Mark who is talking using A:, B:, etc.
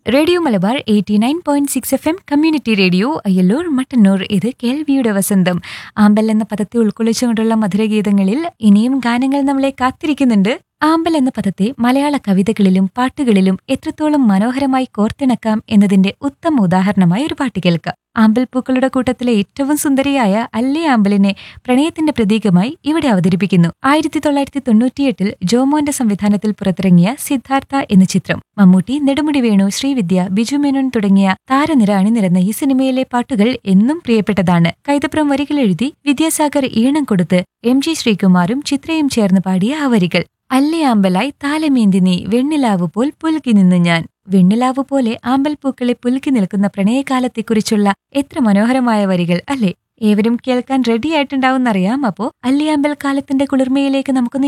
A: radio Malabar eighty nine point six F M community radio Ayyallur Mattannur ഇത് കേൾവിയുടെ വസന്തം ആമ്പൽ എന്ന പദത്തെ ഉൾക്കൊള്ളിച്ചുകൊണ്ടുള്ള മധുരഗീതങ്ങളിൽ ഇനിയും ഗാനങ്ങൾ നമ്മളെ കാത്തിരിക്കുന്നുണ്ട് ആമ്പൽ എന്ന പദത്തെ മലയാള കവിതകളിലും പാട്ടുകളിലും എത്രത്തോളം മനോഹരമായി കോർത്തിണക്കാം എന്നതിന്റെ ഉത്തമ ഉദാഹരണമായി ഒരു പാട്ട് കേൾക്കാം ആമ്പൽ പൂക്കളുടെ കൂട്ടത്തിലെ ഏറ്റവും സുന്ദരിയായ അല്ലേ ആമ്പലിനെ പ്രണയത്തിന്റെ പ്രതീകമായി ഇവിടെ അവതരിപ്പിക്കുന്നു ആയിരത്തി തൊള്ളായിരത്തി തൊണ്ണൂറ്റിയെട്ടിൽ ജോമോന്റെ സംവിധാനത്തിൽ പുറത്തിറങ്ങിയ സിദ്ധാർത്ഥ എന്ന ചിത്രം മമ്മൂട്ടി നെടുമുടി വേണു ശ്രീവിദ്യ ബിജു മേനോൻ തുടങ്ങിയ താരനിര അണിനിരന്ന ഈ സിനിമയിലെ പാട്ടുകൾ എന്നും പ്രിയപ്പെട്ടതാണ് കൈതപ്രം വരികൾ എഴുതി വിദ്യാസാഗർ ഈണം കൊടുത്ത് എം ജി ശ്രീകുമാറും ചിത്രയും ചേർന്ന് പാടിയ ആ വരികൾ അല്ലേ ആമ്പലായി താലമേന്തി നീ വെണ്ണിലാവ് പോൽ പുൽകി നിന്നു ഞാൻ വെണ്ണിലാവ് പോലെ ആമ്പൽ പൂക്കളെ പുൽകി നിൽക്കുന്ന പ്രണയകാലത്തെക്കുറിച്ചുള്ള എത്ര മനോഹരമായ വരികൾ അല്ലേ ഏവരും കേൾക്കാൻ റെഡി ആയിട്ടുണ്ടാവുന്നറിയാം അപ്പോ അല്ലിയാമ്പൽ കാലത്തിന്റെ കുളിർമയിലേക്ക് നമുക്കൊന്ന്